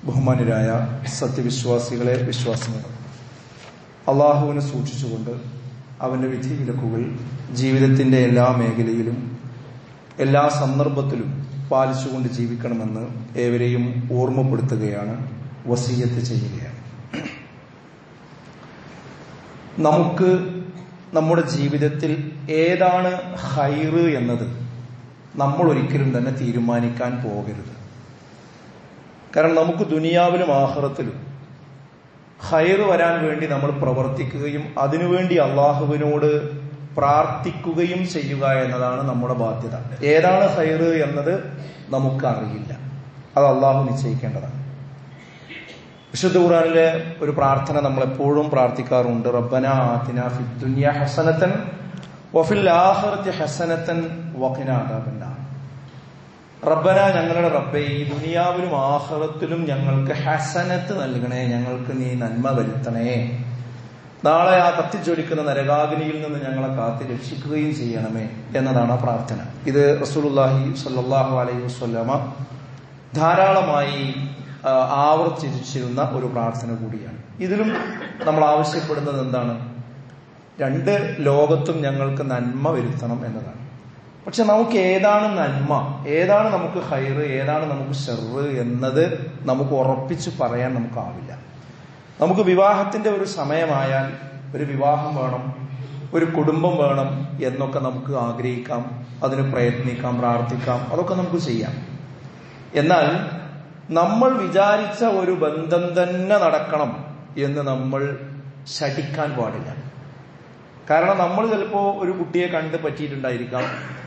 ബഹുമാനരായ സത്യവിശ്വാസികളെ വിശ്വാസങ്ങൾ അള്ളാഹുവിനെ സൂക്ഷിച്ചുകൊണ്ട് അവന്റെ വിധി വിലക്കുകൾ ജീവിതത്തിന്റെ എല്ലാ മേഖലയിലും എല്ലാ സന്ദർഭത്തിലും പാലിച്ചുകൊണ്ട് ജീവിക്കണമെന്ന് ഏവരെയും ഓർമ്മപ്പെടുത്തുകയാണ് വസീയത്ത് ചെയ്യുകയാണ് നമുക്ക് നമ്മുടെ ജീവിതത്തിൽ ഏതാണ് ഹൈറ് എന്നത് നമ്മൾ ഒരിക്കലും തന്നെ തീരുമാനിക്കാൻ പോകരുത് കാരണം നമുക്ക് ദുനിയാവിലും ആഹ്റത്തിലും ഹൈറ് വരാൻ വേണ്ടി നമ്മൾ പ്രവർത്തിക്കുകയും അതിനുവേണ്ടി അള്ളാഹുവിനോട് പ്രാർത്ഥിക്കുകയും ചെയ്യുക എന്നതാണ് നമ്മുടെ ബാധ്യത ഏതാണ് ഹൈറ് എന്നത് നമുക്കറിയില്ല അത് അള്ളാഹു നിശ്ചയിക്കേണ്ടതാണ് വിശുദ്ധ ഖുറാനിലെ ഒരു പ്രാർത്ഥന നമ്മൾ എപ്പോഴും പ്രാർത്ഥിക്കാറുണ്ട് റബ്ബന ആതിന ഫിദ്ദുനിയ ഹസനത്തൻ വഫിൽ ആഖിറതി ഹസനത്തൻ വഖിന അദാബന്നാർ റബ്ബന ഞങ്ങളുടെ റബ്ബെ ഈ ദുനിയാവിലും ആഹ്റത്തിലും ഞങ്ങൾക്ക് ഹസനത്ത് നൽകണേ ഞങ്ങൾക്ക് നീ നന്മ വരുത്തണേ നാളെ ആ കത്തിച്ചൊലിക്കുന്ന നരകാഗ്നിയിൽ നിന്ന് ഞങ്ങളെ കാത്തി രക്ഷിക്കുകയും ചെയ്യണമേ എന്നതാണ് ആ പ്രാർത്ഥന ഇത് റസൂലുല്ലാഹി സല്ലാഹു അലൈഹി വസ്ലമ ധാരാളമായി ആവർത്തിച്ചിരുന്ന ഒരു പ്രാർത്ഥന കൂടിയാണ് ഇതിലും നമ്മൾ ആവശ്യപ്പെടുന്നത് എന്താണ് രണ്ട് ലോകത്തും ഞങ്ങൾക്ക് നന്മ വരുത്തണം എന്നതാണ് പക്ഷെ നമുക്ക് ഏതാണ് നന്മ ഏതാണ് നമുക്ക് ഹൈറ് ഏതാണ് നമുക്ക് ഷെറ് എന്നത് നമുക്ക് ഉറപ്പിച്ച് പറയാൻ നമുക്കാവില്ല നമുക്ക് വിവാഹത്തിന്റെ ഒരു സമയമായാൽ ഒരു വിവാഹം വേണം ഒരു കുടുംബം വേണം എന്നൊക്കെ നമുക്ക് ആഗ്രഹിക്കാം അതിന് പ്രയത്നിക്കാം പ്രാർത്ഥിക്കാം അതൊക്കെ നമുക്ക് ചെയ്യാം എന്നാൽ നമ്മൾ വിചാരിച്ച ഒരു ബന്ധം തന്നെ നടക്കണം എന്ന് നമ്മൾ ശഠിക്കാൻ പാടില്ല കാരണം നമ്മൾ ചിലപ്പോ ഒരു കുട്ടിയെ കണ്ട് പറ്റിയിട്ടുണ്ടായിരിക്കാം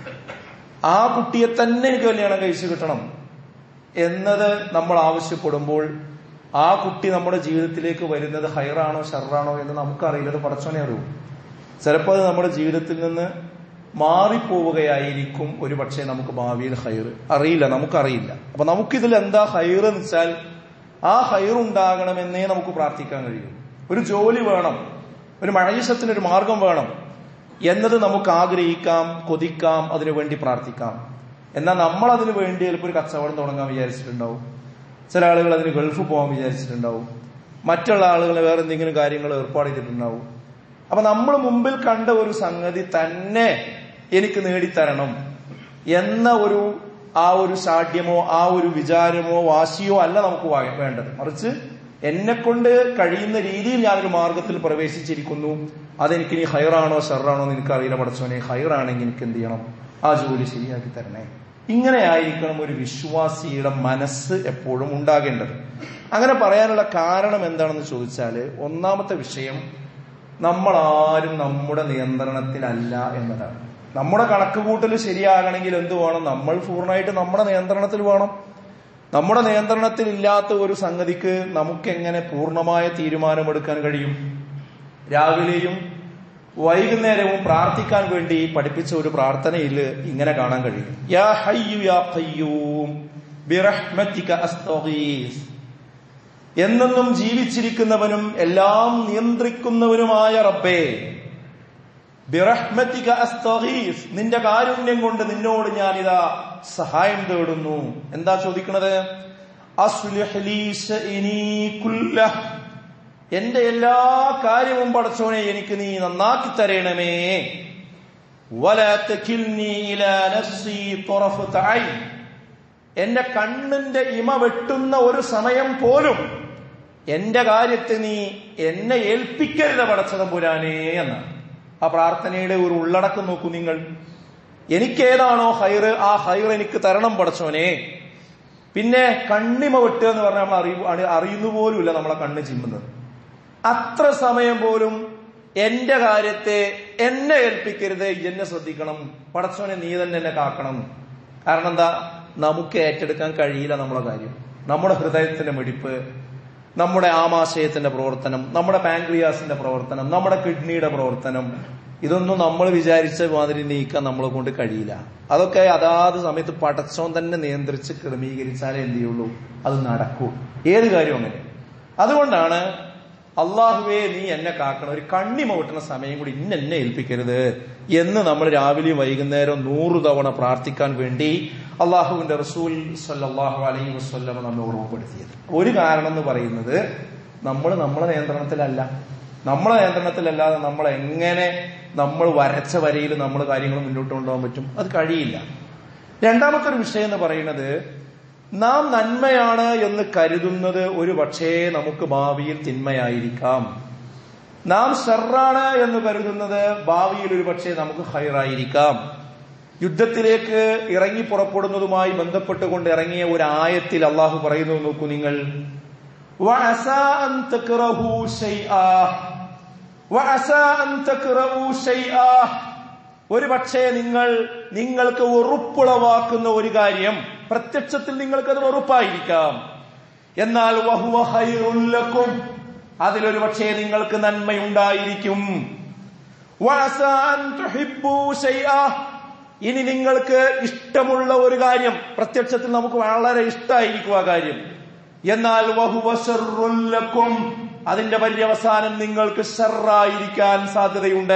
ആ കുട്ടിയെ തന്നെ എനിക്ക് കല്യാണം കഴിച്ചു കിട്ടണം എന്നത് നമ്മൾ ആവശ്യപ്പെടുമ്പോൾ ആ കുട്ടി നമ്മുടെ ജീവിതത്തിലേക്ക് വരുന്നത് ഹൈറാണോ ഷറാണോ എന്ന് നമുക്കറിയില്ല അത് പടച്ചോനെ അറിയൂ ചിലപ്പോൾ അത് നമ്മുടെ ജീവിതത്തിൽ നിന്ന് മാറിപ്പോവുകയായിരിക്കും ഒരു പക്ഷേ നമുക്ക് ഭാവിയിൽ ഹൈർ അറിയില്ല നമുക്കറിയില്ല അപ്പൊ നമുക്കിതിൽ എന്താ ഹൈർ എന്ന് വെച്ചാൽ ആ ഹൈർ ഉണ്ടാകണമെന്നേ നമുക്ക് പ്രാർത്ഥിക്കാൻ കഴിയും ഒരു ജോലി വേണം ഒരു മഴയശത്തിനൊരു മാർഗം വേണം എന്നത് നമുക്ക് ആഗ്രഹിക്കാം കൊതിക്കാം അതിനുവേണ്ടി പ്രാർത്ഥിക്കാം എന്നാൽ നമ്മൾ അതിനു വേണ്ടി ചിലപ്പോൾ ഒരു കച്ചവടം തുടങ്ങാൻ വിചാരിച്ചിട്ടുണ്ടാവും ചില ആളുകൾ അതിന് ഗൾഫ് പോകാൻ വിചാരിച്ചിട്ടുണ്ടാവും മറ്റുള്ള ആളുകൾ വേറെ എന്തെങ്കിലും കാര്യങ്ങൾ ഏർപ്പാട് ചെയ്തിട്ടുണ്ടാവും അപ്പൊ നമ്മൾ മുമ്പിൽ കണ്ട ഒരു സംഗതി തന്നെ എനിക്ക് നേടിത്തരണം എന്ന ഒരു ആ ഒരു ശാഠ്യമോ ആ ഒരു വിചാരമോ വാശിയോ അല്ല നമുക്ക് വേണ്ടത് മറിച്ച് എന്നെ കൊണ്ട് കഴിയുന്ന രീതിയിൽ ഞാനൊരു മാർഗത്തിൽ പ്രവേശിച്ചിരിക്കുന്നു അതെനിക്ക് ഇനി ഹയറാണോ ഷെറാണോ എന്ന് എനിക്കറിയില്ല പഠിച്ചോനെ ഹയറാണെങ്കിൽ എനിക്ക് എന്ത് ചെയ്യണം ആ ജോലി ശരിയാക്കി തരണേ ഇങ്ങനെ ആയിരിക്കണം ഒരു വിശ്വാസിയുടെ മനസ്സ് എപ്പോഴും ഉണ്ടാകേണ്ടത് അങ്ങനെ പറയാനുള്ള കാരണം എന്താണെന്ന് ചോദിച്ചാൽ ഒന്നാമത്തെ വിഷയം നമ്മൾ ആരും നമ്മുടെ നിയന്ത്രണത്തിലല്ല എന്നതാണ് നമ്മുടെ കണക്കുകൂട്ടൽ ശരിയാകണമെങ്കിൽ എന്ത് വേണം നമ്മൾ പൂർണ്ണമായിട്ട് നമ്മുടെ നിയന്ത്രണത്തിൽ വേണം നമ്മുടെ നിയന്ത്രണത്തിൽ ഇല്ലാത്ത ഒരു സംഗതിക്ക് നമുക്കെങ്ങനെ പൂർണ്ണമായ തീരുമാനമെടുക്കാൻ കഴിയും രാവിലെയും വൈകുന്നേരവും പ്രാർത്ഥിക്കാൻ വേണ്ടി പഠിപ്പിച്ച ഒരു പ്രാർത്ഥനയിൽ ഇങ്ങനെ കാണാൻ കഴിയും യാ ഹയ്യു യാ ഖയ്യൂം ബിറഹ്മതിക അസ്തഗീസ് എന്നെന്നും ജീവിച്ചിരിക്കുന്നവനും എല്ലാം നിയന്ത്രിക്കുന്നവനുമായ റബ്ബേ ബിറഹ്മതിക അസ്തഗീസ് നിന്റെ കാരുണ്യം കൊണ്ട് നിന്നോട് ഞാനിതാ സഹായം തേടുന്നു എന്താ ചോദിക്കണത് എന്റെ എല്ലാ കാര്യവും പടച്ചോനെ എനിക്ക് നീ നന്നാക്കി തരണമേ എന്റെ കണ്ണിന്റെ ഇമ വെട്ടുന്ന ഒരു സമയം പോലും എന്റെ കാര്യത്തെ നീ എന്നെ ഏൽപ്പിക്കരുത് പടച്ചതമ്പുരാനേ എന്നാണ് ആ പ്രാർത്ഥനയുടെ ഒരു ഉള്ളടക്കം നോക്കൂ നിങ്ങൾ എനിക്കേതാണോ ഹൈറ് ആ ഹൈർ എനിക്ക് തരണം പടച്ചോനെ പിന്നെ കണ്ണിമ വെട്ടുക എന്ന് പറഞ്ഞാൽ നമ്മൾ അറിയ അറിയുന്നു പോലുമില്ല നമ്മളെ കണ്ണ് ചിമ്മുന്നത് അത്ര സമയം പോലും എന്റെ കാര്യത്തെ എന്നെ ഏൽപ്പിക്കരുത് എന്നെ ശ്രദ്ധിക്കണം പടച്ചോനെ നീ തന്നെ എന്നെ കാക്കണം കാരണം എന്താ നമുക്ക് ഏറ്റെടുക്കാൻ കഴിയില്ല നമ്മുടെ കാര്യം നമ്മുടെ ഹൃദയത്തിന്റെ മിടിപ്പ് നമ്മുടെ ആമാശയത്തിന്റെ പ്രവർത്തനം നമ്മുടെ പാൻക്രിയാസിന്റെ പ്രവർത്തനം നമ്മുടെ കിഡ്നിയുടെ പ്രവർത്തനം ഇതൊന്നും നമ്മൾ വിചാരിച്ച മാതിരി നീക്കാൻ നമ്മളെ കൊണ്ട് കഴിയില്ല അതൊക്കെ അതാത് സമയത്ത് പടച്ചോൻ തന്നെ നിയന്ത്രിച്ച് ക്രമീകരിച്ചാലേ എന്ത് ചെയ്യുള്ളൂ അത് നടക്കൂ ഏത് കാര്യം അങ്ങനെ അതുകൊണ്ടാണ് അള്ളാഹുവേ നീ എന്നെ കാക്കണം ഒരു കണ്ണി മവിട്ടുന്ന സമയം കൂടി ഇന്ന എന്നെ ഏൽപ്പിക്കരുത് എന്ന് നമ്മൾ രാവിലെയും വൈകുന്നേരം നൂറു തവണ പ്രാർത്ഥിക്കാൻ വേണ്ടി അള്ളാഹുവിന്റെ റസൂൽ സല്ലാഹു അലൈഹി വസ്ല്ലം നമ്മെ ഓർമ്മപ്പെടുത്തിയത് ഒരു കാരണം എന്ന് പറയുന്നത് നമ്മൾ നമ്മളെ നിയന്ത്രണത്തിലല്ല നമ്മളെ നിയന്ത്രണത്തിലല്ലാതെ നമ്മൾ എങ്ങനെ നമ്മൾ വരച്ച വരയിൽ നമ്മൾ കാര്യങ്ങൾ മുന്നോട്ട് കൊണ്ടുപോകാൻ പറ്റും അത് കഴിയില്ല രണ്ടാമത്തെ ഒരു വിഷയം എന്ന് പറയുന്നത് നാം നന്മയാണ് എന്ന് കരുതുന്നത് ഒരു പക്ഷേ നമുക്ക് ഭാവിയിൽ തിന്മയായിരിക്കാം നാം ഷെറാണ് എന്ന് കരുതുന്നത് ഭാവിയിൽ ഒരു പക്ഷേ നമുക്ക് ഹൈറായിരിക്കാം യുദ്ധത്തിലേക്ക് ഇറങ്ങി പുറപ്പെടുന്നതുമായി ബന്ധപ്പെട്ടുകൊണ്ട് ഇറങ്ങിയ ഒരു ആയത്തിൽ അള്ളാഹു പറയുന്നു നോക്കൂ നിങ്ങൾ ഒരു പക്ഷേ നിങ്ങൾ നിങ്ങൾക്ക് ഉറപ്പുളവാക്കുന്ന ഒരു കാര്യം പ്രത്യക്ഷത്തിൽ നിങ്ങൾക്കത് വെറുപ്പായിരിക്കാം എന്നാൽ വഹുവ ഹൈറുല്ലക്കും അതിലൊരു പക്ഷേ നിങ്ങൾക്ക് നന്മയുണ്ടായിരിക്കും ഇനി നിങ്ങൾക്ക് ഇഷ്ടമുള്ള ഒരു കാര്യം പ്രത്യക്ഷത്തിൽ നമുക്ക് വളരെ ഇഷ്ടമായിരിക്കും ആ കാര്യം എന്നാൽ വഹുവശറുല്ലക്കും അതിന്റെ പര്യവസാനം നിങ്ങൾക്ക് ഷെറായിരിക്കാൻ സാധ്യതയുണ്ട്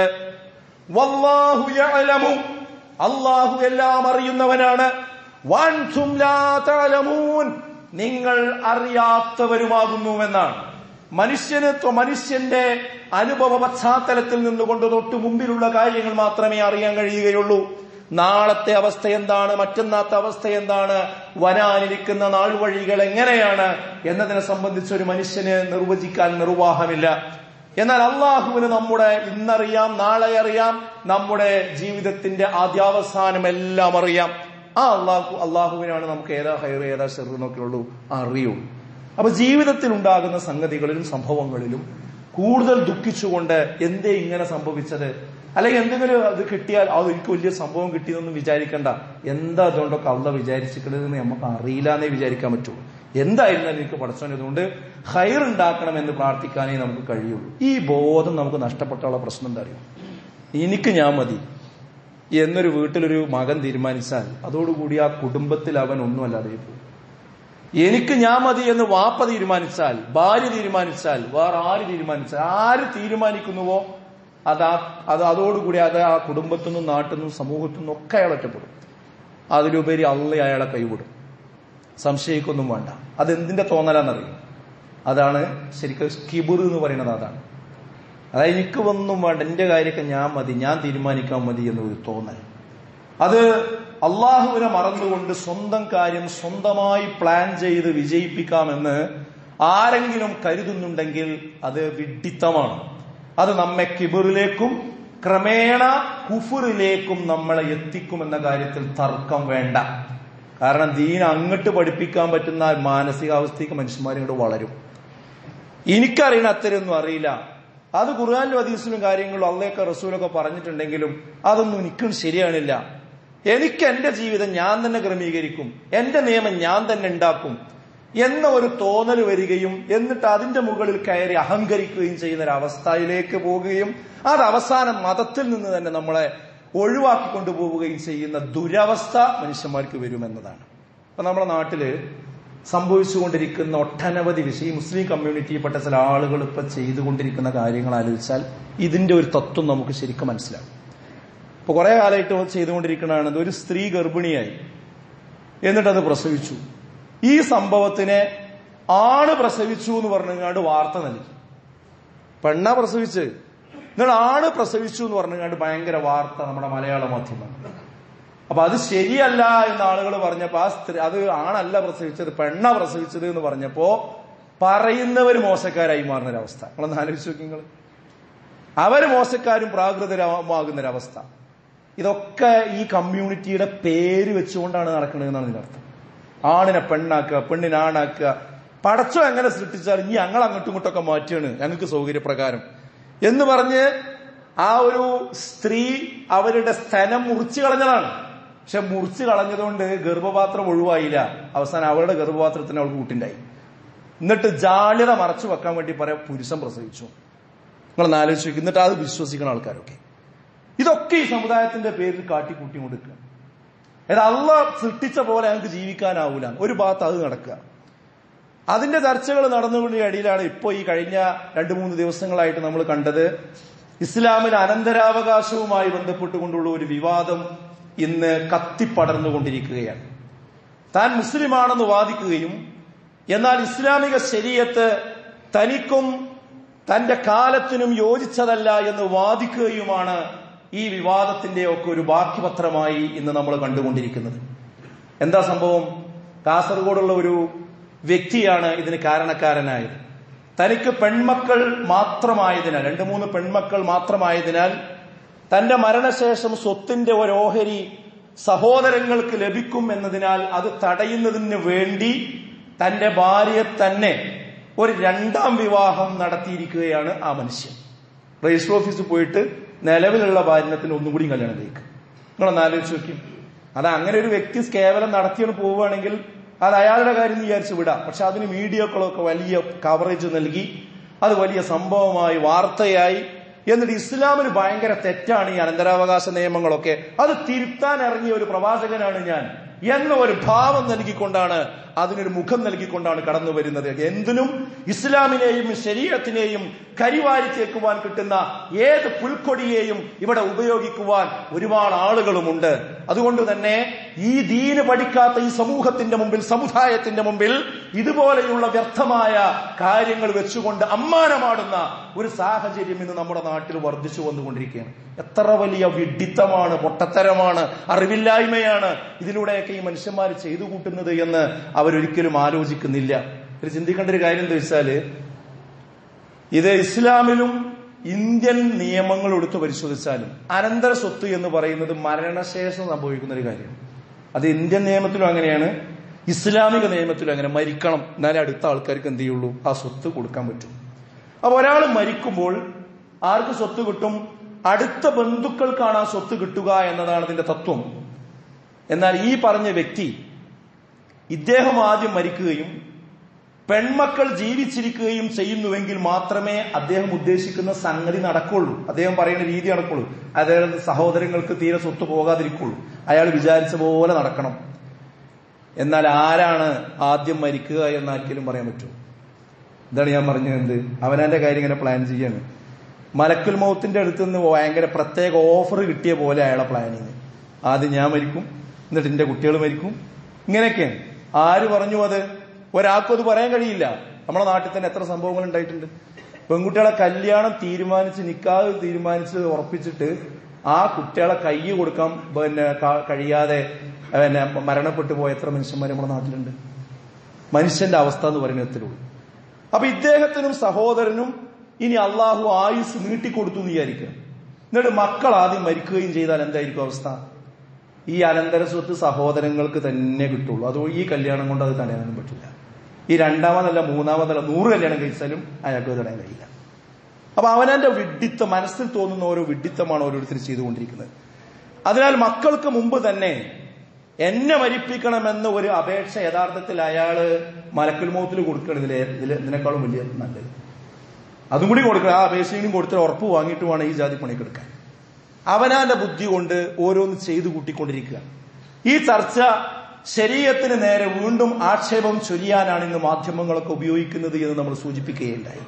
വല്ലാഹു യഅലമു അള്ളാഹു എല്ലാം അറിയുന്നവനാണ് വാൻതും ലാ തഅലമൂൻ നിങ്ങൾ അറിയാത്തവരുമാകുന്നുവെന്നാണ് മനുഷ്യന് മനുഷ്യന്റെ അനുഭവ പശ്ചാത്തലത്തിൽ നിന്നുകൊണ്ട് തൊട്ട് മുമ്പിലുള്ള കാര്യങ്ങൾ മാത്രമേ അറിയാൻ കഴിയുകയുള്ളൂ നാളത്തെ അവസ്ഥ എന്താണ് മറ്റന്നാത്ത അവസ്ഥ എന്താണ് വരാനിരിക്കുന്ന നാൾവഴികൾ എങ്ങനെയാണ് എന്നതിനെ സംബന്ധിച്ച് ഒരു മനുഷ്യന് നിർവചിക്കാൻ നിർവാഹമില്ല എന്നാൽ അള്ളാഹുവിന് നമ്മുടെ ഇന്നറിയാം നാളെ അറിയാം നമ്മുടെ ജീവിതത്തിന്റെ ആദ്യാവസാനം എല്ലാം അറിയാം ആ അള്ളാഹു അള്ളാഹുവിനാണ് നമുക്ക് ഏതാ ഹൈർ ഏതാ ഷെർ എന്നൊക്കെയുള്ളൂ അറിയുള്ളൂ അപ്പൊ ജീവിതത്തിൽ ഉണ്ടാകുന്ന സംഗതികളിലും സംഭവങ്ങളിലും കൂടുതൽ ദുഃഖിച്ചുകൊണ്ട് എന്തേ ഇങ്ങനെ സംഭവിച്ചത് അല്ലെങ്കിൽ എന്തെങ്കിലും അത് കിട്ടിയാൽ അത് എനിക്ക് വലിയ സംഭവം കിട്ടിയെന്നൊന്നും വിചാരിക്കണ്ട എന്താ അതുകൊണ്ടൊക്കെ അള്ള വിചാരിച്ചിട്ടുള്ളതെന്ന് നമുക്ക് അറിയില്ല എന്നേ വിചാരിക്കാൻ പറ്റുള്ളൂ എന്തായിരുന്നാലും എനിക്ക് പഠിച്ചോൻ അതുകൊണ്ട് ഹൈർ ഉണ്ടാക്കണമെന്ന് പ്രാർത്ഥിക്കാനേ നമുക്ക് കഴിയുള്ളൂ ഈ ബോധം നമുക്ക് നഷ്ടപ്പെട്ടുള്ള പ്രശ്നം എന്താ അറിയോ എനിക്ക് ഞാൻ മതി എന്നൊരു വീട്ടിലൊരു മകൻ തീരുമാനിച്ചാൽ അതോടുകൂടി ആ കുടുംബത്തിൽ അവൻ ഒന്നുമല്ലാതെ പോകും എനിക്ക് ഞാൻ മതി എന്ന് വാപ്പ തീരുമാനിച്ചാൽ ഭാര്യ തീരുമാനിച്ചാൽ വേറെ ആര് തീരുമാനിച്ചാൽ ആര് തീരുമാനിക്കുന്നുവോ അത് ആ അത് അതോടുകൂടി അത് ആ കുടുംബത്തിൽ നിന്നും നാട്ടിൽ നിന്നും സമൂഹത്തിൽ നിന്നും ഒക്കെ അയാൾ ഒറ്റപ്പെടും അതിലുപരി അള്ള അയാളെ കൈവിടും സംശയിക്കൊന്നും വേണ്ട അതെന്തിന്റെ തോന്നലാന്നറിയും അതാണ് ശരിക്കും കിബിർ എന്ന് പറയുന്നത് അതാണ് അതായത് എനിക്ക് ഒന്നും വേണ്ട എന്റെ കാര്യമൊക്കെ ഞാൻ മതി ഞാൻ തീരുമാനിക്കാൻ മതി എന്നൊരു തോന്നൽ അത് അള്ളാഹുവിനെ മറന്നുകൊണ്ട് സ്വന്തം കാര്യം സ്വന്തമായി പ്ലാൻ ചെയ്ത് വിജയിപ്പിക്കാമെന്ന് ആരെങ്കിലും കരുതുന്നുണ്ടെങ്കിൽ അത് വിഡിത്തമാണ് അത് നമ്മെ കിബിറിലേക്കും ക്രമേണ കുഫറിലേക്കും നമ്മളെ എത്തിക്കുമെന്ന കാര്യത്തിൽ തർക്കം വേണ്ട കാരണം ദീൻ അങ്ങോട്ട് പഠിപ്പിക്കാൻ പറ്റുന്ന മാനസികാവസ്ഥയ്ക്ക് മനുഷ്യന്മാരിങ്ങോട്ട് വളരും എനിക്കറിയണ അത്തരമൊന്നും അറിയില്ല അത് ഖുർആാനിലും ഹദീസിലും കാര്യങ്ങളും അള്ളയൊക്കെ റസൂലൊക്കെ പറഞ്ഞിട്ടുണ്ടെങ്കിലും അതൊന്നും എനിക്കും ശരിയാണില്ല എനിക്ക് എന്റെ ജീവിതം ഞാൻ തന്നെ ക്രമീകരിക്കും എന്റെ നിയമം ഞാൻ തന്നെ ഉണ്ടാക്കും എന്ന ഒരു തോന്നൽ വരികയും എന്നിട്ട് അതിന്റെ മുകളിൽ കയറി അഹങ്കരിക്കുകയും ചെയ്യുന്ന ഒരു അവസ്ഥയിലേക്ക് പോവുകയും അത് അവസാനം മതത്തിൽ നിന്ന് തന്നെ നമ്മളെ ഒഴിവാക്കി കൊണ്ടുപോവുകയും ചെയ്യുന്ന ദുരവസ്ഥ മനുഷ്യന്മാർക്ക് വരുമെന്നതാണ് അപ്പൊ നമ്മുടെ നാട്ടില് സംഭവിച്ചുകൊണ്ടിരിക്കുന്ന ഒട്ടനവധി വിഷയം മുസ്ലിം കമ്മ്യൂണിറ്റിയിൽപ്പെട്ട ചില ആളുകൾ ഇപ്പൊ ചെയ്തുകൊണ്ടിരിക്കുന്ന കാര്യങ്ങൾ ആലോചിച്ചാൽ ഇതിന്റെ ഒരു തത്വം നമുക്ക് ശരിക്കും മനസ്സിലാവും ഇപ്പൊ കുറെ കാലമായിട്ട് ചെയ്തുകൊണ്ടിരിക്കുന്നതാണ് ഒരു സ്ത്രീ ഗർഭിണിയായി എന്നിട്ടത് പ്രസവിച്ചു ഈ സംഭവത്തിനെ ആണ് പ്രസവിച്ചു എന്ന് പറഞ്ഞുകൊണ്ട് വാർത്ത നൽകി പെണ്ണ പ്രസവിച്ച് നിങ്ങൾ ആണ് പ്രസവിച്ചു എന്ന് പറഞ്ഞുകൊണ്ട് ഭയങ്കര വാർത്ത നമ്മുടെ മലയാള മാധ്യമം അപ്പൊ അത് ശരിയല്ല എന്ന് ആളുകൾ പറഞ്ഞപ്പോ ആ സ്ത്രീ അത് ആണല്ല പ്രസവിച്ചത് പെണ്ണ പ്രസവിച്ചത് എന്ന് പറഞ്ഞപ്പോ പറയുന്നവർ മോശക്കാരായി മാറുന്നൊരവസ്ഥ നിങ്ങളൊന്ന് ആലോചിച്ച് നോക്കി നിങ്ങൾ അവര് മോശക്കാരും പ്രാകൃതരാകുന്നൊരവസ്ഥ ഇതൊക്കെ ഈ കമ്മ്യൂണിറ്റിയുടെ പേര് വെച്ചുകൊണ്ടാണ് നടക്കുന്നതെന്നാണ് ഇതിന്റെ അർത്ഥം ആണിനെ പെണ്ണാക്കുക പെണ്ണിനെ ആണാക്കുക പടച്ചോ എങ്ങനെ സൃഷ്ടിച്ചാൽ ഇനി ഞങ്ങൾ അങ്ങോട്ടും ഇങ്ങോട്ടൊക്കെ മാറ്റുകയാണ് ഞങ്ങൾക്ക് സൗകര്യപ്രകാരം എന്ന് പറഞ്ഞ് ആ ഒരു സ്ത്രീ അവരുടെ സ്ഥലം മുറിച്ചു കളഞ്ഞതാണ് പക്ഷെ മുറിച്ചു കളഞ്ഞതുകൊണ്ട് ഗർഭപാത്രം ഒഴിവായില്ല അവസാനം അവളുടെ ഗർഭപാത്രത്തിന് അവൾക്ക് കൂട്ടുണ്ടായി എന്നിട്ട് ജാള്യത മറച്ചു വെക്കാൻ വേണ്ടി പറയാം പുരുഷൻ പ്രസവിച്ചു നിങ്ങൾ ആലോചിച്ച് നോക്കി എന്നിട്ട് അത് വിശ്വസിക്കുന്ന ആൾക്കാരൊക്കെ ഇതൊക്കെ ഈ സമുദായത്തിന്റെ പേരിൽ കാട്ടിക്കൂട്ടി കൊടുക്കുക അതായത് അള്ള സൃഷ്ടിച്ച പോലെ ഞങ്ങൾക്ക് ജീവിക്കാനാവൂല ഒരു ഭാഗത്ത് അത് നടക്കുക അതിന്റെ ചർച്ചകൾ നടന്നുകൊണ്ട ഇടയിലാണ് ഇപ്പോൾ ഈ കഴിഞ്ഞ രണ്ടു മൂന്ന് ദിവസങ്ങളായിട്ട് നമ്മൾ കണ്ടത് ഇസ്ലാമിൽ അനന്തരാവകാശവുമായി ബന്ധപ്പെട്ടുകൊണ്ടുള്ള ഒരു വിവാദം ഇന്ന് കത്തിപ്പടർന്നുകൊണ്ടിരിക്കുകയാണ് താൻ മുസ്ലിമാണെന്ന് വാദിക്കുകയും എന്നാൽ ഇസ്ലാമിക ശരീരത്ത് തനിക്കും തന്റെ കാലത്തിനും യോജിച്ചതല്ല എന്ന് വാദിക്കുകയുമാണ് ഈ വിവാദത്തിന്റെ ഒക്കെ ഒരു ബാക്കിപത്രമായി ഇന്ന് നമ്മൾ കണ്ടുകൊണ്ടിരിക്കുന്നത് എന്താ സംഭവം കാസർഗോഡുള്ള ഒരു വ്യക്തിയാണ് ഇതിന് കാരണക്കാരനായത് തനിക്ക് പെൺമക്കൾ മാത്രമായതിനാൽ രണ്ട് മൂന്ന് പെൺമക്കൾ മാത്രമായതിനാൽ തന്റെ മരണശേഷം സ്വത്തിന്റെ ഒരു ഓഹരി സഹോദരങ്ങൾക്ക് ലഭിക്കും എന്നതിനാൽ അത് തടയുന്നതിന് വേണ്ടി തന്റെ ഭാര്യയെ തന്നെ ഒരു രണ്ടാം വിവാഹം നടത്തിയിരിക്കുകയാണ് ആ മനുഷ്യൻ രജിസ്റ്റർ ഓഫീസിൽ പോയിട്ട് നിലവിലുള്ള ഭാര്യത്തിന് ഒന്നും കൂടി കല്യാണം കഴിക്കും നിങ്ങളൊന്ന് ആലോചിച്ച് നോക്കും അത് അങ്ങനെ ഒരു വ്യക്തി കേവലം നടത്തിയാണ് പോവുകയാണെങ്കിൽ അത് അയാളുടെ കാര്യം വിചാരിച്ച് വിടാം പക്ഷെ അതിന് മീഡിയകളൊക്കെ വലിയ കവറേജ് നൽകി അത് വലിയ സംഭവമായി വാർത്തയായി എന്നിട്ട് ഇസ്ലാമിന് ഭയങ്കര തെറ്റാണ് ഈ അനന്തരാവകാശ നിയമങ്ങളൊക്കെ അത് തിരുത്താൻ ഇറങ്ങിയ ഒരു പ്രവാചകനാണ് ഞാൻ എന്ന ഒരു ഭാവം നൽകിക്കൊണ്ടാണ് അതിനൊരു മുഖം നൽകിക്കൊണ്ടാണ് കടന്നു വരുന്നത് എന്തിനും ഇസ്ലാമിനെയും ശരീരത്തിനെയും കരിവാരി തേക്കുവാൻ കിട്ടുന്ന ഏത് പുൽക്കൊടിയെയും ഇവിടെ ഉപയോഗിക്കുവാൻ ഒരുപാട് ആളുകളുമുണ്ട് അതുകൊണ്ട് തന്നെ ഈ ദീന് പഠിക്കാത്ത ഈ സമൂഹത്തിന്റെ മുമ്പിൽ സമുദായത്തിന്റെ മുമ്പിൽ ഇതുപോലെയുള്ള വ്യർത്ഥമായ കാര്യങ്ങൾ വെച്ചുകൊണ്ട് അമ്മാനമാടുന്ന ഒരു സാഹചര്യം ഇന്ന് നമ്മുടെ നാട്ടിൽ വർദ്ധിച്ചു വന്നുകൊണ്ടിരിക്കുകയാണ് എത്ര വലിയ വിഡിത്തമാണ് പൊട്ടത്തരമാണ് അറിവില്ലായ്മയാണ് ഇതിലൂടെയൊക്കെ ഈ മനുഷ്യന്മാർ ചെയ്തു കൂട്ടുന്നത് എന്ന് അവരൊരിക്കലും ആലോചിക്കുന്നില്ല ഒരു ചിന്തിക്കേണ്ട ഒരു കാര്യം എന്താ വെച്ചാല് ഇത് ഇസ്ലാമിലും ഇന്ത്യൻ നിയമങ്ങൾ എടുത്ത് പരിശോധിച്ചാലും അനന്തര സ്വത്ത് എന്ന് പറയുന്നത് മരണശേഷം സംഭവിക്കുന്ന ഒരു കാര്യമാണ് അത് ഇന്ത്യൻ നിയമത്തിലും അങ്ങനെയാണ് ഇസ്ലാമിക നിയമത്തിലും അങ്ങനെ മരിക്കണം എന്നാലേ അടുത്ത ആൾക്കാർക്ക് എന്ത് ചെയ്യുള്ളൂ ആ സ്വത്ത് കൊടുക്കാൻ പറ്റും അപ്പൊ ഒരാൾ മരിക്കുമ്പോൾ ആർക്ക് സ്വത്ത് കിട്ടും അടുത്ത ബന്ധുക്കൾക്കാണ് ആ സ്വത്ത് കിട്ടുക എന്നതാണ് അതിന്റെ തത്വം എന്നാൽ ഈ പറഞ്ഞ വ്യക്തി ഇദ്ദേഹം ആദ്യം മരിക്കുകയും പെൺമക്കൾ ജീവിച്ചിരിക്കുകയും ചെയ്യുന്നുവെങ്കിൽ മാത്രമേ അദ്ദേഹം ഉദ്ദേശിക്കുന്ന സംഗതി നടക്കുള്ളൂ അദ്ദേഹം പറയുന്ന രീതി നടക്കുള്ളൂ അതായത് സഹോദരങ്ങൾക്ക് തീരെ സ്വത്ത് പോകാതിരിക്കുള്ളൂ അയാൾ വിചാരിച്ച പോലെ നടക്കണം എന്നാൽ ആരാണ് ആദ്യം മരിക്കുക എന്ന് ആർക്കെങ്കിലും പറയാൻ പറ്റുമോ ഇതാണ് ഞാൻ പറഞ്ഞത് എന്ത് അവനാന്റെ കാര്യം ഇങ്ങനെ പ്ലാൻ ചെയ്യാണ് മലക്കുൽ മൗത്തിന്റെ അടുത്ത് നിന്ന് ഭയങ്കര പ്രത്യേക ഓഫർ കിട്ടിയ പോലെ അയാളെ പ്ലാനിങ് ആദ്യം ഞാൻ മരിക്കും എന്നിട്ട് എന്റെ കുട്ടികൾ മരിക്കും ഇങ്ങനെയൊക്കെയാണ് ആര് പറഞ്ഞു അത് ഒരാൾക്കും അത് പറയാൻ കഴിയില്ല നമ്മുടെ നാട്ടിൽ തന്നെ എത്ര സംഭവങ്ങൾ ഉണ്ടായിട്ടുണ്ട് പെൺകുട്ടികളെ കല്യാണം തീരുമാനിച്ച് നിക്കാതെ തീരുമാനിച്ച് ഉറപ്പിച്ചിട്ട് ആ കുട്ടികളെ കൈ കൊടുക്കാൻ പിന്നെ ക- കഴിയാതെ പിന്നെ മരണപ്പെട്ടു പോയ എത്ര മനുഷ്യന്മാർ നമ്മുടെ നാട്ടിലുണ്ട് മനുഷ്യന്റെ അവസ്ഥ എന്ന് പറയുന്നത് എത്രയുള്ളൂ അപ്പൊ ഇദ്ദേഹത്തിനും സഹോദരനും ഇനി അള്ളാഹു ആയുസ് നീട്ടിക്കൊടുത്തു എന്ന് വിചാരിക്കുക എന്നിട്ട് മക്കൾ ആദ്യം മരിക്കുകയും ചെയ്താൽ എന്തായിരിക്കും അവസ്ഥ ഈ അനന്തര സ്വത്ത് സഹോദരങ്ങൾക്ക് തന്നെ കിട്ടുള്ളൂ അത് ഈ കല്യാണം കൊണ്ട് അത് തടയാനൊന്നും പറ്റില്ല ഈ രണ്ടാമതല്ല മൂന്നാമതല്ല നൂറ് കല്യാണം കഴിച്ചാലും അയാൾക്ക് അത് തടയാൻ കഴിയില്ല അപ്പൊ അവനന്റെ വിഡിത്തം മനസ്സിൽ തോന്നുന്ന ഓരോ വിഡിത്തമാണ് ഓരോരുത്തർ ചെയ്തുകൊണ്ടിരിക്കുന്നത് അതിനാൽ മക്കൾക്ക് മുമ്പ് തന്നെ എന്നെ മരിപ്പിക്കണമെന്ന ഒരു അപേക്ഷ യഥാർത്ഥത്തിൽ അയാള് മലക്കുൽ മൗത്തിൽ കൊടുക്കണം ഇതിലെ ഇതില് ഇതിനേക്കാളും വലിയ നല്ലത് അതും കൂടി കൊടുക്കണം ആ അപേക്ഷയും കൊടുത്തിട്ട് ഉറപ്പ് വാങ്ങിയിട്ട് വേണം ഈ ജാതി പണിക്കെടുക്കാൻ അവനാന്റെ ബുദ്ധി കൊണ്ട് ഓരോന്ന് ചെയ്തു കൂട്ടിക്കൊണ്ടിരിക്കുക ഈ ചർച്ച ശരീരത്തിന് നേരെ വീണ്ടും ആക്ഷേപം ചൊരിയാനാണ് ഇന്ന് മാധ്യമങ്ങളൊക്കെ ഉപയോഗിക്കുന്നത് എന്ന് നമ്മൾ സൂചിപ്പിക്കുകയുണ്ടായി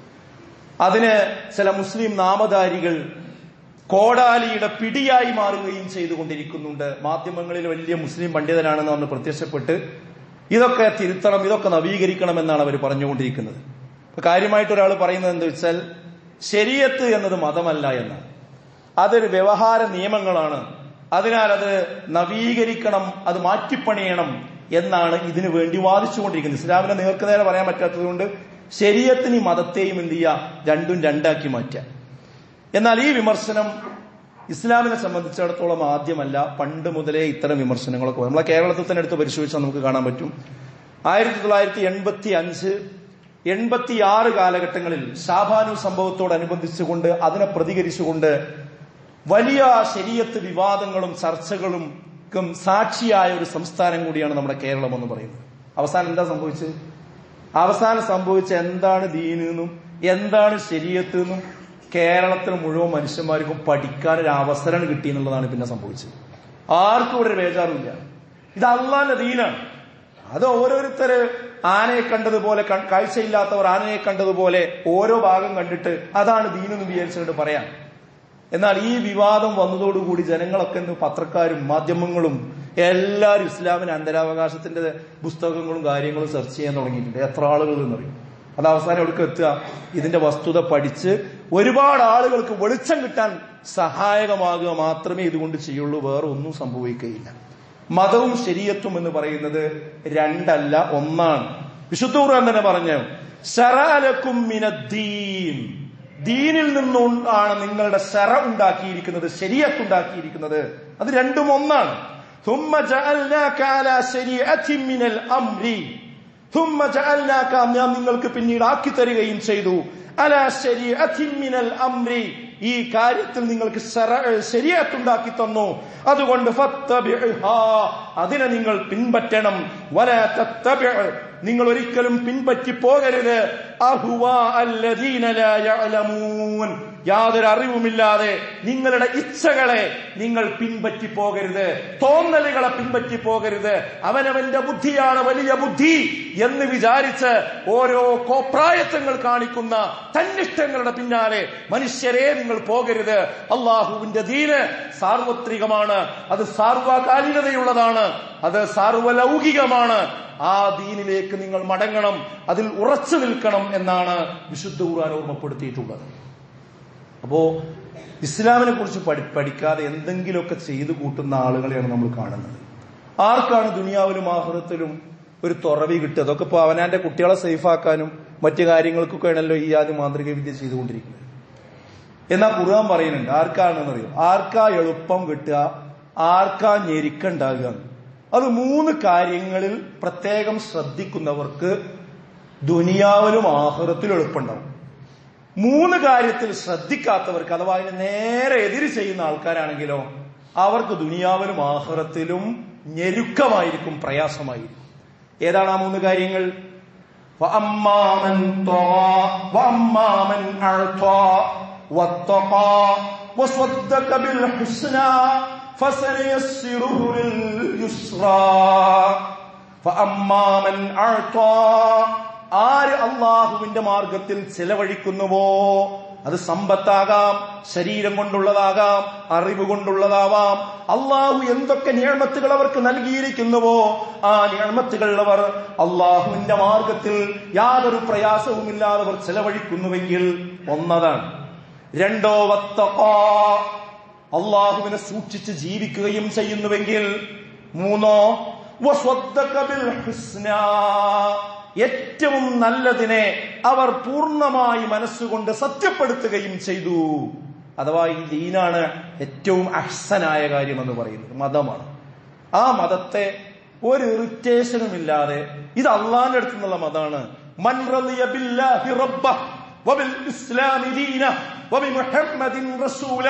അതിന് ചില മുസ്ലിം നാമധാരികൾ കോടാലിയുടെ പിടിയായി മാറുകയും ചെയ്തുകൊണ്ടിരിക്കുന്നുണ്ട് മാധ്യമങ്ങളിൽ വലിയ മുസ്ലിം പണ്ഡിതനാണെന്ന് പറഞ്ഞ് പ്രത്യക്ഷപ്പെട്ട് ഇതൊക്കെ തിരുത്തണം ഇതൊക്കെ നവീകരിക്കണം എന്നാണ് അവർ പറഞ്ഞുകൊണ്ടിരിക്കുന്നത് ഇപ്പൊ കാര്യമായിട്ട് ഒരാൾ പറയുന്നത് എന്താ വെച്ചാൽ ശരീരത്ത് എന്നത് മതമല്ല എന്നാണ് അതൊരു വ്യവഹാര നിയമങ്ങളാണ് അതിനാൽ അത് നവീകരിക്കണം അത് മാറ്റിപ്പണിയണം എന്നാണ് ഇതിനു വേണ്ടി വാദിച്ചുകൊണ്ടിരിക്കുന്നത് ഇസ്ലാമിനെ നേർക്ക് നേരെ പറയാൻ പറ്റാത്തതുകൊണ്ട് ശരീരത്തിന് ഈ മതത്തെയും എന്ത് ചെയ്യുക രണ്ടും രണ്ടാക്കി മാറ്റുക എന്നാൽ ഈ വിമർശനം ഇസ്ലാമിനെ സംബന്ധിച്ചിടത്തോളം ആദ്യമല്ല പണ്ട് മുതലേ ഇത്തരം വിമർശനങ്ങളൊക്കെ വരും. നമ്മളെ കേരളത്തിൽ തന്നെ എടുത്ത് പരിശോധിച്ചാൽ നമുക്ക് കാണാൻ പറ്റും ആയിരത്തി തൊള്ളായിരത്തി എൺപത്തി അഞ്ച് എൺപത്തി ആറ് കാലഘട്ടങ്ങളിൽ ഷാബാനു സംഭവത്തോടനുബന്ധിച്ചുകൊണ്ട് അതിനെ പ്രതികരിച്ചുകൊണ്ട് വലിയ ശരീരത്ത് വിവാദങ്ങളും ചർച്ചകളും ക്കും സാക്ഷിയായ ഒരു സംസ്ഥാനം കൂടിയാണ് നമ്മുടെ കേരളം എന്ന് പറയുന്നത് അവസാനം എന്താ സംഭവിച്ചത് അവസാനം സംഭവിച്ച എന്താണ് ദീനെന്നും എന്താണ് ശരീരത്ത് എന്നും കേരളത്തിൽ മുഴുവൻ മനുഷ്യന്മാർക്കും പഠിക്കാൻ ഒരു അവസരം കിട്ടി എന്നുള്ളതാണ് പിന്നെ സംഭവിച്ചത് ആർക്കും ഇവിടെ ഒരു ബേജാറുമില്ല ഇത് അള്ളാന്റെ ദീനാണ് അത് ഓരോരുത്തര് ആനയെ കണ്ടതുപോലെ ക- കാഴ്ചയില്ലാത്തവർ ആനയെ കണ്ടതുപോലെ ഓരോ ഭാഗം കണ്ടിട്ട് അതാണ് ദീനെന്ന് വിചാരിച്ചിട്ട് പറയാം എന്നാൽ ഈ വിവാദം വന്നതോടുകൂടി ജനങ്ങളൊക്കെ ഇന്ന് പത്രക്കാരും മാധ്യമങ്ങളും എല്ലാവരും ഇസ്ലാമിന് അന്തരാവകാശത്തിന്റെ പുസ്തകങ്ങളും കാര്യങ്ങളും സെർച്ച് ചെയ്യാൻ തുടങ്ങിയിട്ടുണ്ട് എത്ര ആളുകൾ എന്നറിയും അത് അവസാനം എവിടേക്ക് എത്തുക ഇതിന്റെ വസ്തുത പഠിച്ച് ഒരുപാട് ആളുകൾക്ക് വെളിച്ചം കിട്ടാൻ സഹായകമാകുക മാത്രമേ ഇതുകൊണ്ട് ചെയ്യുള്ളൂ വേറെ ഒന്നും സംഭവിക്കുകയില്ല മതവും ശരീരത്തും എന്ന് പറയുന്നത് രണ്ടല്ല ഒന്നാണ് വിശുദ്ധ ഖുർആൻ തന്നെ പറഞ്ഞു ശറാലക്കും മിനദ്ദീൻ ദീനിൽ നിന്നും ആണ് നിങ്ങളുടെ ശറ ഉണ്ടാക്കിയിരിക്കുന്നത് ശരീഅത്ത് ഉണ്ടാക്കിയിരിക്കുന്നത് അത് രണ്ടും ഒന്നാണ് ثم جعلناك على شريعة من الأمر ثم جعلناك ഞാൻ നിങ്ങൾക്ക് പിന്നീട് ആക്കി തരികയും ചെയ്തു അല ശരീഅത്തിൻ മിനൽ അംരി ഈ കാര്യത്തിൽ നിങ്ങൾക്ക് ശരിയത്ത് ഉണ്ടാക്കി തന്നു അതുകൊണ്ട് ഫത്തബിഅഹാ. അതിനെ നിങ്ങൾ പിൻപറ്റണം വലാ തത്തബിഅ. നിങ്ങൾ ഒരിക്കലും പിൻപറ്റി പോകരുത് അഹുവാ അല്ലദീന ലാ യഅലമൂൻ. യാതൊരു അറിവുമില്ലാതെ നിങ്ങളുടെ ഇച്ഛകളെ നിങ്ങൾ പിൻപറ്റി പോകരുത് തോന്നലുകളെ പിൻപറ്റി പോകരുത് അവനവന്റെ ബുദ്ധിയാണ് വലിയ ബുദ്ധി എന്ന് വിചാരിച്ച് ഓരോ കോപ്രായത്വങ്ങൾ കാണിക്കുന്ന തന്നിഷ്ടങ്ങളുടെ പിന്നാലെ മനുഷ്യരെ നിങ്ങൾ പോകരുത് അള്ളാഹുവിന്റെ ദീന് സാർവത്രികമാണ് അത് സാർവകാലികതയുള്ളതാണ് അത് സാർവലൗകികമാണ് ആ ദീനിലേക്ക് നിങ്ങൾ മടങ്ങണം അതിൽ ഉറച്ചു നിൽക്കണം എന്നാണ് വിശുദ്ധ ഖുർആൻ ഓർമ്മപ്പെടുത്തിയിട്ടുള്ളത് അപ്പോ ഇസ്ലാമിനെ കുറിച്ച് പഠി പഠിക്കാതെ എന്തെങ്കിലുമൊക്കെ ചെയ്തു കൂട്ടുന്ന ആളുകളെയാണ് നമ്മൾ കാണുന്നത് ആർക്കാണ് ദുനിയാവിലും ആഹൃത്തിലും ഒരു തുറവി കിട്ടുക അതൊക്കെ ഇപ്പൊ അവനാന്റെ കുട്ടികളെ സേഫാക്കാനും മറ്റു കാര്യങ്ങൾക്കൊക്കെ ആണല്ലോ ഈ ആദ്യ മാന്ത്രിക വിദ്യ ചെയ്തുകൊണ്ടിരിക്കുന്നത് എന്നാൽ ഖുർആൻ പറയുന്നുണ്ട് ആർക്കാണെന്ന് അറിയോ ആർക്കാ എളുപ്പം കിട്ടുക ആർക്കാ ഞെരുക്കുണ്ടാകുക അത് മൂന്ന് കാര്യങ്ങളിൽ പ്രത്യേകം ശ്രദ്ധിക്കുന്നവർക്ക് ദുനിയാവിലും ആഹൃത്തിലും എളുപ്പമുണ്ടാവും മൂന്ന് കാര്യത്തിൽ ശ്രദ്ധിക്കാത്തവർക്ക് അഥവാ അതിന് നേരെ എതിര് ചെയ്യുന്ന ആൾക്കാരാണെങ്കിലോ അവർക്ക് ദുനിയാവിലും ആഹ്റത്തിലും ഞെരുക്കമായിരിക്കും പ്രയാസമായിരിക്കും ഏതാണ് ആ മൂന്ന് കാര്യങ്ങൾ وأما من طغى وأما من أعطى واتقى وصدق بالحسنى فسنيسره لليسرى فأما من أعطى ആര് അള്ളാഹുവിന്റെ മാർഗത്തിൽ ചെലവഴിക്കുന്നുവോ അത് സമ്പത്താകാം ശരീരം കൊണ്ടുള്ളതാകാം അറിവ് കൊണ്ടുള്ളതാവാം അള്ളാഹു എന്തൊക്കെ നിയമത്തുകൾ അവർക്ക് നൽകിയിരിക്കുന്നുവോ ആ നിയമത്തുകൾ അവർ അള്ളാഹുവിന്റെ മാർഗത്തിൽ യാതൊരു പ്രയാസവുമില്ലാതെ അവർ ചെലവഴിക്കുന്നുവെങ്കിൽ ഒന്നതാണ് രണ്ടോ വത്തഖാ അള്ളാഹുവിനെ സൂക്ഷിച്ച് ജീവിക്കുകയും ചെയ്യുന്നുവെങ്കിൽ മൂന്നോ വസ്വദ്ദഖ ബിൽ ഹുസ്നാ ഏറ്റവും നല്ലതിനെ അവർ പൂർണ്ണമായി മനസ്സുകൊണ്ട് സത്യപ്പെടുത്തുകയും ചെയ്തു അഥവാ ഈ ദീനാണ് ഏറ്റവും അഹ്സനായ കാര്യം എന്ന് പറയുന്നത് മതമാണ് ആ മതത്തെ ഒരു ഇറിറ്റേഷനും ഇല്ലാതെ ഇത് അള്ളാന്റെ അടുത്ത് നിന്നുള്ള മതമാണ് മൻ റളിയ ബില്ലാഹി റബ്ബ വബിൽ ഇസ്ലാമി ദീന വബിമുഹമ്മദിൻ റസൂല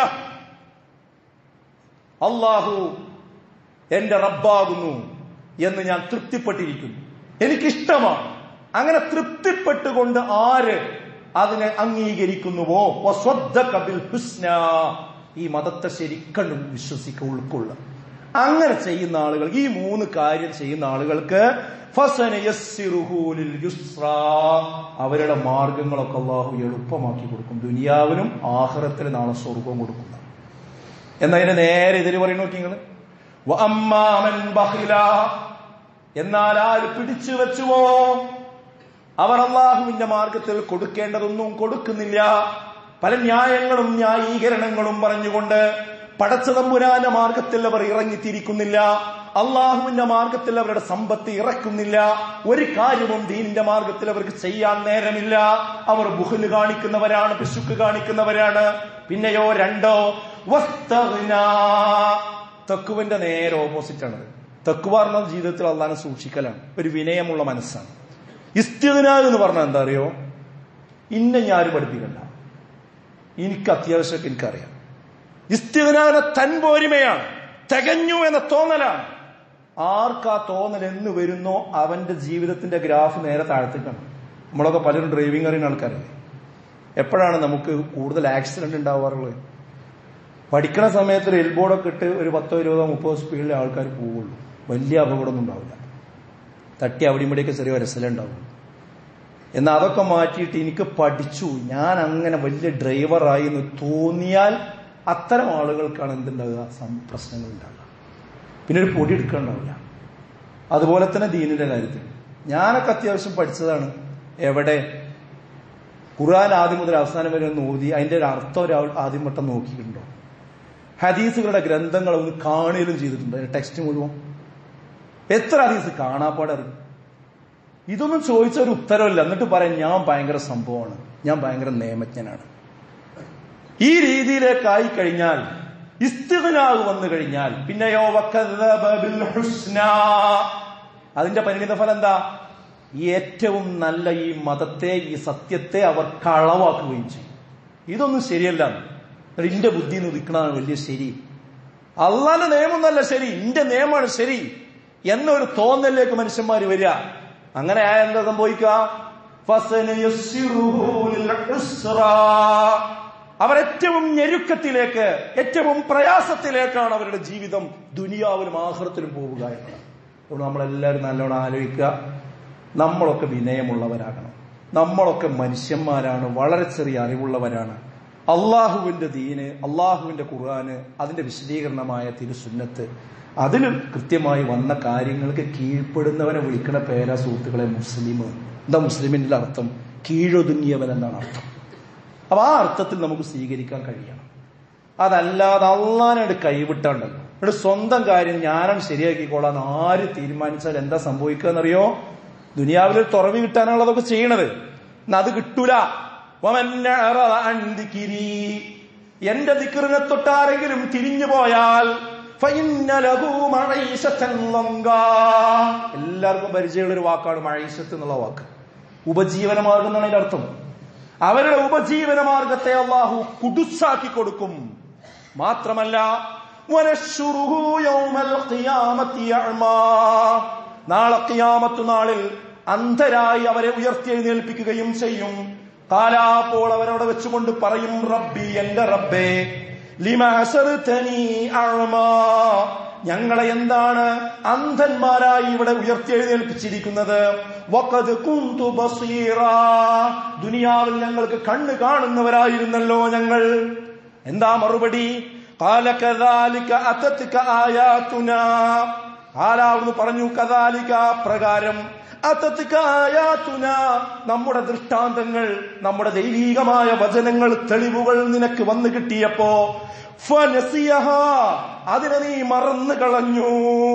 അള്ളാഹു എന്റെ റബ്ബാകുന്നു എന്ന് ഞാൻ തൃപ്തിപ്പെട്ടിരിക്കുന്നു എനിക്കിഷ്ടമാണ് അങ്ങനെ തൃപ്തിപ്പെട്ടുകൊണ്ട് ആര് അതിനെ അംഗീകരിക്കുന്നുവോ വസ്വദ്ദഖ ബിൽ ഹുസ്ന ഈ മതത്തെ ശരിക്കും വിശ്വസിക്കുക ഉൾക്കൊള്ളുക അങ്ങനെ ചെയ്യുന്ന ആളുകൾ ഈ മൂന്ന് കാര്യം ചെയ്യുന്ന ആളുകൾക്ക് ഫസനയസ്സിറുഹു ലിൽ യുസ്രാ. അവരുടെ മാർഗങ്ങളൊക്കെ അള്ളാഹു എളുപ്പമാക്കി കൊടുക്കും ദുനിയാവിനും ആഹ്റത്തിൽ നാളെ സ്വർഗം കൊടുക്കുന്ന എന്നതിന് നേരെ എതിര് പറയുന്നു നോക്കി നിങ്ങള് വഅമ്മാമൻ ബഖില എന്നാൽ ആര് പിടിച്ചു വെച്ചുവോ അവർ അള്ളാഹുവിന്റെ മാർഗത്തിൽ കൊടുക്കേണ്ടതൊന്നും കൊടുക്കുന്നില്ല പല ന്യായങ്ങളും ന്യായീകരണങ്ങളും പറഞ്ഞുകൊണ്ട് പടച്ചതമ്പുരാന്റെ മാർഗത്തിൽ അവർ ഇറങ്ങിത്തിരിക്കുന്നില്ല അള്ളാഹുവിന്റെ മാർഗത്തിൽ അവരുടെ സമ്പത്ത് ഇറക്കുന്നില്ല ഒരു കാര്യവും ദീനിന്റെ മാർഗത്തിൽ അവർക്ക് ചെയ്യാൻ നേരമില്ല അവർ ബുഹല് കാണിക്കുന്നവരാണ് പിശുക്ക് കാണിക്കുന്നവരാണ് പിന്നെയോ രണ്ടോ വസ്തഗ്ന. തക്കുവിന്റെ നേരെ ഓപ്പോസിറ്റ് ആണ് തക്കുവ പറഞ്ഞത് ജീവിതത്തിൽ അള്ളാനെ സൂക്ഷിക്കലാണ് ഒരു വിനയമുള്ള മനസ്സാണ് ഇസ്തിന എന്ന് പറഞ്ഞാൽ എന്താ അറിയോ ഇന്നെ ഞാൻ പഠിപ്പിക്കണ്ട എനിക്ക് അത്യാവശ്യമൊക്കെ എനിക്കറിയാം ഇസ്തിനാന തൻപോരിമയാണ് തികഞ്ഞു എന്ന തോന്നലാണ് ആർക്കാ തോന്നൽ എന്ന് വരുന്നോ അവന്റെ ജീവിതത്തിന്റെ ഗ്രാഫ് നേരെ താഴ്ത്തിക്കണം നമ്മളൊക്കെ പലരും ഡ്രൈവിംഗ് അറിയുന്ന ആൾക്കാരല്ലേ എപ്പോഴാണ് നമുക്ക് കൂടുതൽ ആക്സിഡന്റ് ഉണ്ടാവാറുള്ളത് പഠിക്കണ സമയത്ത് ഒരു എൽബോർഡൊക്കെ ഇട്ട് ഒരു പത്തോ ഇരുപതോ മുപ്പതോ സ്പീഡിലെ ആൾക്കാർ പോവുള്ളൂ വലിയ അപകടമൊന്നും ഉണ്ടാവില്ല തട്ടി അവിടെ ഇവിടെയൊക്കെ ചെറിയ ഒരസലുണ്ടാവും എന്നാൽ അതൊക്കെ മാറ്റിയിട്ട് എനിക്ക് പഠിച്ചു ഞാൻ അങ്ങനെ വലിയ ഡ്രൈവറായി എന്ന് തോന്നിയാൽ അത്തരം ആളുകൾക്കാണ് എന്തുണ്ടാവുക സം- പ്രശ്നങ്ങൾ ഉണ്ടാവുക പിന്നെ ഒരു പൊടി എടുക്കാണ്ടാവില്ല അതുപോലെ തന്നെ ദീനിന്റെ കാര്യത്തിൽ ഞാനൊക്കെ അത്യാവശ്യം പഠിച്ചതാണ് എവിടെ ഖുർആൻ ആദ്യം മുതൽ അവസാനം വരെ ഒന്ന് ഓതി അതിന്റെ ഒരു അർത്ഥം ഒരാൾ ആദ്യം വട്ടം നോക്കിയിട്ടുണ്ടോ ഹദീസുകളുടെ ഗ്രന്ഥങ്ങൾ ഒന്ന് കാണുകയും ചെയ്തിട്ടുണ്ട് അതിന്റെ ടെക്സ്റ്റ് മുഴുവൻ എത്ര ഹദീസ് കാണാപ്പാടറിയും ഇതൊന്നും ചോദിച്ച ഒരു ഉത്തരവില്ല എന്നിട്ട് പറയാം ഞാൻ ഭയങ്കര സംഭവമാണ് ഞാൻ ഭയങ്കര നിയമജ്ഞനാണ് ഈ രീതിയിലേക്കായി കഴിഞ്ഞാൽ ഇസ്തിഗ്നാവ് വന്നു കഴിഞ്ഞാൽ പിന്നെയോ വക്കദ്ദബ ബിൽ ഹുസ്നാ. അതിന്റെ പരിണിത ഫലം എന്താ ഈ ഏറ്റവും നല്ല ഈ മതത്തെ ഈ സത്യത്തെ അവർ കളവാക്കുകയും ചെയ്യും ഇതൊന്നും ശരിയല്ല എന്നിട്ട് ഇന്റെ ബുദ്ധി നിൽക്കണതാണ് വലിയ ശരി അള്ളാന്റെ നിയമം നല്ല ശരി ഇന്റെ നിയമമാണ് ശരി എന്നൊരു തോന്നലിലേക്ക് മനുഷ്യന്മാർ വരിക അങ്ങനെ ആയ എന്താ സംഭവിക്കുക ഫസനയസ്സിറുഹു ലിൽ ഉസ്റാ. അവർ ഏറ്റവും ഞെരുക്കത്തിലേക്ക് ഏറ്റവും പ്രയാസത്തിലേക്കാണ് അവരുടെ ജീവിതം ദുനിയാവിലും ആഹ്റത്തിലും പോവുക എന്നത് അതുകൊണ്ട് നമ്മളെല്ലാവരും നല്ലോണം ആലോചിക്കുക നമ്മളൊക്കെ വിനയമുള്ളവരാകണം നമ്മളൊക്കെ മനുഷ്യന്മാരാണ് വളരെ ചെറിയ അറിവുള്ളവരാണ് അള്ളാഹുവിന്റെ ദീന് അള്ളാഹുവിന്റെ ഖുർആന് അതിന്റെ വിശദീകരണമായ തിരുസുന്നത്ത് അതിൽ കൃത്യമായി വന്ന കാര്യങ്ങൾക്ക് കീഴ്പ്പെടുന്നവനെ വിളിക്കുന്ന പേരാ സുഹൃത്തുക്കളെ മുസ്ലിം എന്താ മുസ്ലിമിന്റെ അർത്ഥം കീഴൊതുങ്ങിയവൻ എന്നാണ് അർത്ഥം അപ്പൊ ആ അർത്ഥത്തിൽ നമുക്ക് സ്വീകരിക്കാൻ കഴിയണം അതല്ലാതെ അള്ളാനോട് കൈവിട്ടാണ്ടല്ലോ എന്നിട്ട് സ്വന്തം കാര്യം ഞാനാണ് ശരിയാക്കിക്കോളാൻ ആര് തീരുമാനിച്ചാൽ എന്താ സംഭവിക്കുക എന്നറിയോ ദുനിയാവിൽ ഒരു തുറവി കിട്ടാനുള്ളതൊക്കെ ചെയ്യണത് എന്നാ അത് കിട്ടൂല വമൻ അഅറദ അൻ ദിക്രി. എന്റെ ദിക്റിനെ തൊട്ടാരെങ്കിലും തിരിഞ്ഞു പോയാൽ ഫഇന്ന ലഹു മഈശത്തൻ ലങ്കാ. എല്ലാവർക്കും പരിചയമുള്ള ഒരു വാക്കാണ് മഴീശത്ത് എന്നുള്ള വാക്ക് ഉപജീവന മാർഗം എന്നാണ് അതിന്റെ അർത്ഥം അവരുടെ ഉപജീവന മാർഗത്തെ അള്ളാഹു കുടുസാക്കി കൊടുക്കും മാത്രമല്ല വനശ്ശുറുഹു യൗമൽ ഖിയാമത്തി അഅ്മാ. നാളെ ഖിയാമത്ത് നാളിൽ അന്ധരായി അവരെ ഉയർത്തിയെഴുന്നേൽപ്പിക്കുകയും ചെയ്യും കാലാപ്പോൾ അവരവിടെ വെച്ചുകൊണ്ട് പറയും റബ്ബി എന്റെ റബ്ബേ ലിമ ഹസർതനീ അഅ്മാ. ഞങ്ങളെ എന്താണ് അന്ധന്മാരായി ഇവിടെ ഉയർത്തിയെഴുന്നേൽപ്പിച്ചിരിക്കുന്നത് വഖദ് കുന്തു ബസീറാ. ദുനിയാവിൽ ഞങ്ങൾക്ക് കണ്ണ് കാണുന്നവരായിരുന്നല്ലോ ഞങ്ങൾ എന്താ മറുപടി قال كذلك أتتك آياتنا ആലാവുന്ന് പറഞ്ഞു കഥാലിക പ്രകാരം അത്തത്തിക ആയാതുന നമ്മുടെ ദൃഷ്ടാന്തങ്ങൾ നമ്മുടെ ദൈവീകമായ വചനങ്ങൾ തെളിവുകൾ നിനക്ക് വന്നു കിട്ടിയപ്പോ ഫനസിയഹ, അതിനെ നീ മറന്നു കളഞ്ഞു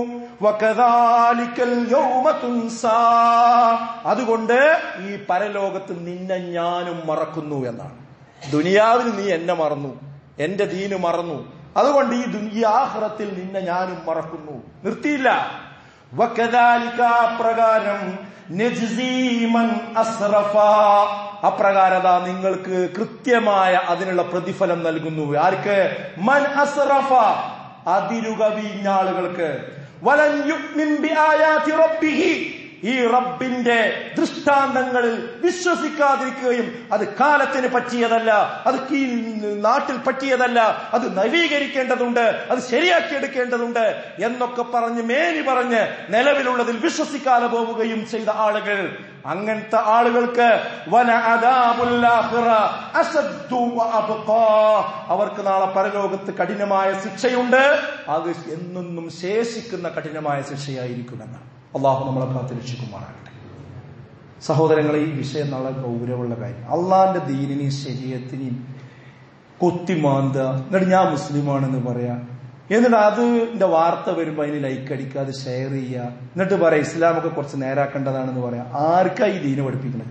വകദാലിക്കൽ യൗമ തുൻസാ. അതുകൊണ്ട് ഈ പരലോകത്ത് നിന്നെ ഞാനും മറക്കുന്നു എന്നാണ് ദുനിയാവിൽ നീ എന്നെ മറന്നു എന്റെ ദീന് മറന്നു അതുകൊണ്ട് ഈ ദുനിയാഹ്റത്തിൽ നിന്നെ ഞാനും മറക്കുന്നു നിർത്തിയില്ല വകദാലിക പ്രകാരം നജ്സീമൻ അസ്റഫ അപ്രകാരത നിങ്ങൾക്ക് കൃത്യമായ അതിനുള്ള പ്രതിഫലം നൽകുന്നു ആർക്ക് മൻ അസ്റഫ അതിരുകവിഞ്ഞ ആളുകൾക്ക് വലൻ യുഗ്മിൻ ബിആയാതി റബ്ബിഹി ഈ റബ്ബിന്റെ ദൃഷ്ടാന്തങ്ങളിൽ വിശ്വസിക്കാതിരിക്കുകയും അത് കാലത്തിന് പറ്റിയതല്ല അത് ഈ നാട്ടിൽ പറ്റിയതല്ല അത് നവീകരിക്കേണ്ടതുണ്ട് അത് ശരിയാക്കിയെടുക്കേണ്ടതുണ്ട് എന്നൊക്കെ പറഞ്ഞ് മേനി പറഞ്ഞ് നിലവിലുള്ളതിൽ വിശ്വസിക്കാതെ പോവുകയും ചെയ്ത ആളുകൾ അങ്ങനത്തെ ആളുകൾക്ക് വന അദാബുൽ ആഖിറ അസദ്ദു വഅബ്ഖാ. അവർക്ക് നാളെ പരലോകത്ത് കഠിനമായ ശിക്ഷയുണ്ട് അത് എന്നെന്നും ശേഷിക്കുന്ന കഠിനമായ ശിക്ഷയായിരിക്കുമെന്നാണ് അള്ളാഹു നമ്മളെ കാത്ത് രക്ഷിക്കുമാറാകട്ടെ സഹോദരങ്ങളെ ഈ വിഷയം നാളെ ഗൗരവമുള്ള കാര്യം അള്ളാന്റെ ദീനിനെയും ശരീരത്തിനെയും കൊത്തിമാന്ത എന്നിട്ട് ഞാൻ മുസ്ലിമാണെന്ന് പറയാ എന്നിട്ട് അതിന്റെ വാർത്ത വരുമ്പോ അതിന് ലൈക്ക് അടിക്കുക അത് ഷെയർ ചെയ്യുക എന്നിട്ട് പറയാം ഇസ്ലാമൊക്കെ കുറച്ച് നേരാക്കേണ്ടതാണെന്ന് പറയാം ആർക്കാ ഈ ദീന് പഠിപ്പിക്കുന്നത്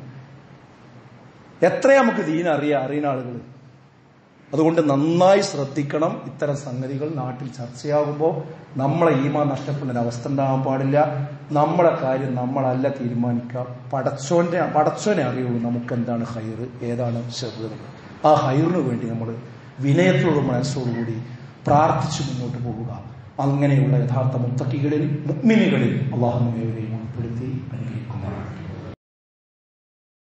എത്ര നമുക്ക് ദീൻ അറിയാം അറിയുന്ന ആളുകൾ അതുകൊണ്ട് നന്നായി ശ്രദ്ധിക്കണം ഇത്തരം സംഗതികൾ നാട്ടിൽ ചർച്ചയാകുമ്പോൾ നമ്മളെ ഈമ നഷ്ടപ്പെടുന്ന അവസ്ഥ ഉണ്ടാകാൻ പാടില്ല നമ്മളെ കാര്യം നമ്മളല്ല തീരുമാനിക്കുക പടച്ചോന്റെ പടച്ചോനെ അറിയുള്ളൂ നമുക്ക് എന്താണ് ഹൈറ് ഏതാണ് ചെറുത് ആ ഹൈറിന് വേണ്ടി നമ്മൾ വിനയത്തോടും മനസ്സോടുകൂടി പ്രാർത്ഥിച്ചു മുന്നോട്ട് പോവുക അങ്ങനെയുള്ള യഥാർത്ഥ മുത്തക്കികളിൽ മുഗ്മിനികളിൽ അള്ളാഹു നമ്മെ ഉൾപ്പെടുത്തി അനുഗ്രഹിക്കുന്നതാണ്